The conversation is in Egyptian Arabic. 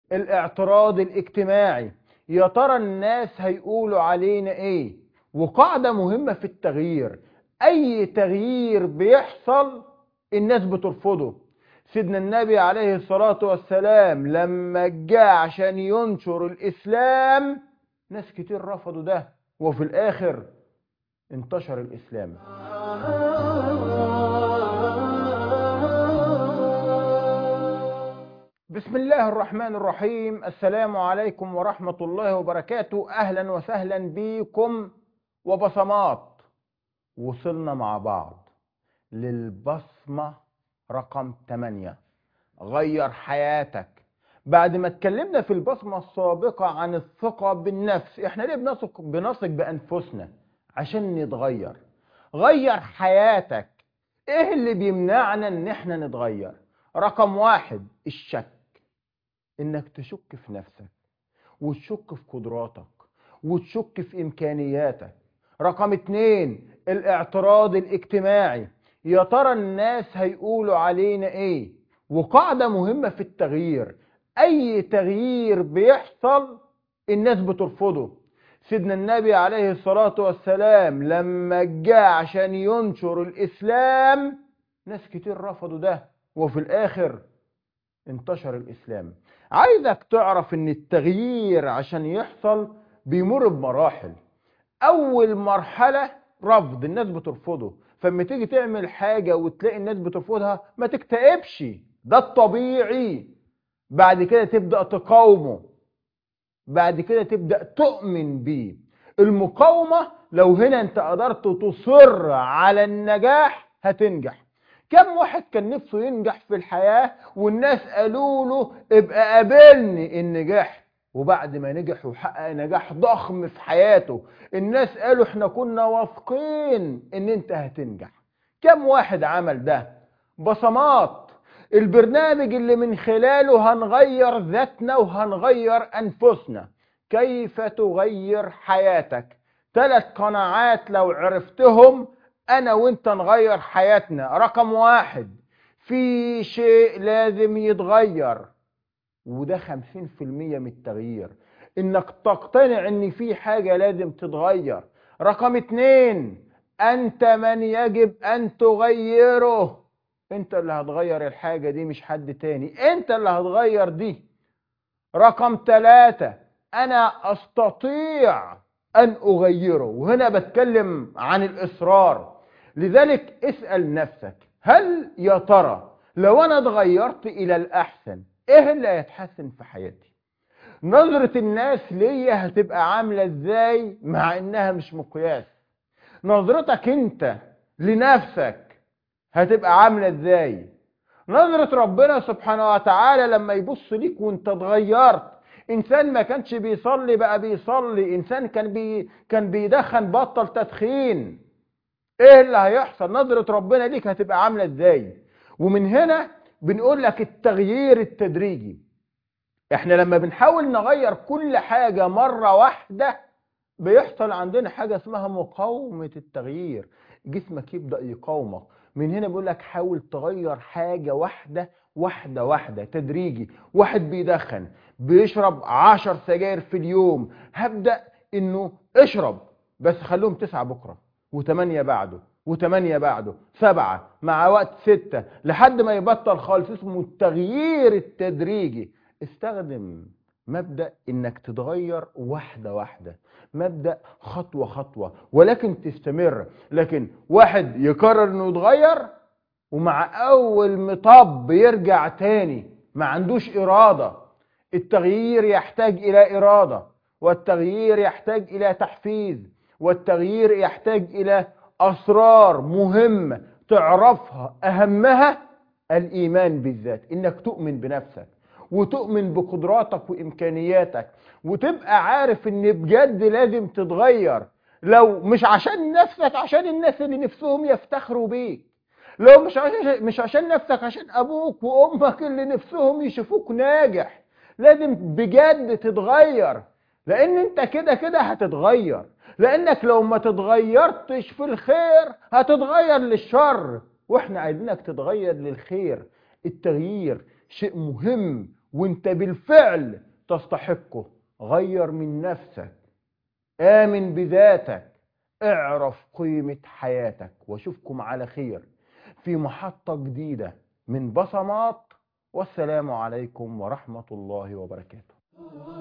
الاعتراض الاجتماعي يا ترى الناس هيقولوا علينا ايه وقاعدة مهمة في التغيير اي تغيير بيحصل الناس بترفضه سيدنا النبي عليه الصلاة والسلام لما جاء عشان ينشر الاسلام ناس كتير رفضوا ده وفي الاخر انتشر الاسلام بسم الله الرحمن الرحيم السلام عليكم ورحمة الله وبركاته أهلا وسهلا بكم وبصمات وصلنا مع بعض للبصمة رقم 8 غير حياتك بعد ما اتكلمنا في البصمة السابقة عن الثقة بالنفس احنا ليه بنثق بنثق بأنفسنا عشان نتغير غير حياتك ايه اللي بيمنعنا ان احنا نتغير رقم واحد الشك انك تشك في نفسك وتشك في قدراتك وتشك في امكانياتك رقم اتنين الاعتراض الاجتماعي يا ترى الناس هيقولوا علينا ايه وقاعدة مهمة في التغيير اي تغيير بيحصل الناس بترفضه سيدنا النبي عليه الصلاة والسلام لما جاء عشان ينشر الاسلام ناس كتير رفضوا ده وفي الاخر انتشر الاسلام عايزك تعرف ان التغيير عشان يحصل بيمر بمراحل اول مرحلة رفض الناس بترفضه فلما تيجي تعمل حاجة وتلاقي الناس بترفضها ما تكتئبش ده الطبيعي بعد كده تبدأ تقاومه بعد كده تبدأ تؤمن بيه المقاومة لو هنا انت قدرت تصر على النجاح هتنجح كم واحد كان نفسه ينجح في الحياة والناس قالوا له ابقى قابلني ان نجحت وبعد ما نجح وحقق نجاح ضخم في حياته الناس قالوا احنا كنا واثقين ان انت هتنجح كم واحد عمل ده بصمات البرنامج اللي من خلاله هنغير ذاتنا وهنغير انفسنا كيف تغير حياتك ثلاث قناعات لو عرفتهم انا وانت نغير حياتنا رقم واحد في شيء لازم يتغير وده خمسين في المية من التغيير انك تقتنع ان في حاجة لازم تتغير رقم اتنين انت من يجب ان تغيره انت اللي هتغير الحاجة دي مش حد تاني انت اللي هتغير دي رقم ثلاثة انا استطيع ان اغيره وهنا بتكلم عن الاصرار لذلك اسأل نفسك هل يا ترى لو انا اتغيرت الى الاحسن ايه اللي هيتحسن في حياتي نظرة الناس ليا هتبقى عاملة ازاي مع انها مش مقياس نظرتك انت لنفسك هتبقى عاملة ازاي نظرة ربنا سبحانه وتعالى لما يبص ليك وانت اتغيرت انسان ما كانش بيصلي بقى بيصلي انسان كان بي كان بيدخن بطل تدخين ايه اللي هيحصل نظرة ربنا ليك هتبقى عاملة ازاي ومن هنا بنقول لك التغيير التدريجي احنا لما بنحاول نغير كل حاجة مرة واحدة بيحصل عندنا حاجة اسمها مقاومة التغيير جسمك يبدأ يقاومك من هنا بيقول لك حاول تغير حاجة واحدة واحدة واحدة تدريجي واحد بيدخن بيشرب عشر سجاير في اليوم هبدأ انه اشرب بس خلوهم تسعة بكرة وثمانية بعده وثمانية بعده سبعة مع وقت ستة لحد ما يبطل خالص اسمه التغيير التدريجي استخدم مبدأ انك تتغير واحدة واحدة مبدأ خطوة خطوة ولكن تستمر لكن واحد يقرر انه يتغير ومع اول مطب يرجع تاني ما عندوش ارادة التغيير يحتاج الى ارادة والتغيير يحتاج الى تحفيز والتغيير يحتاج الى اسرار مهمة تعرفها اهمها الايمان بالذات انك تؤمن بنفسك وتؤمن بقدراتك وامكانياتك وتبقى عارف ان بجد لازم تتغير لو مش عشان نفسك عشان الناس اللي نفسهم يفتخروا بيك لو مش عشان مش عشان نفسك عشان ابوك وامك اللي نفسهم يشوفوك ناجح لازم بجد تتغير لان انت كده كده هتتغير لانك لو ما تتغيرتش في الخير هتتغير للشر واحنا عايزينك تتغير للخير التغيير شيء مهم وانت بالفعل تستحقه غير من نفسك آمن بذاتك اعرف قيمة حياتك واشوفكم على خير في محطة جديدة من بصمات والسلام عليكم ورحمة الله وبركاته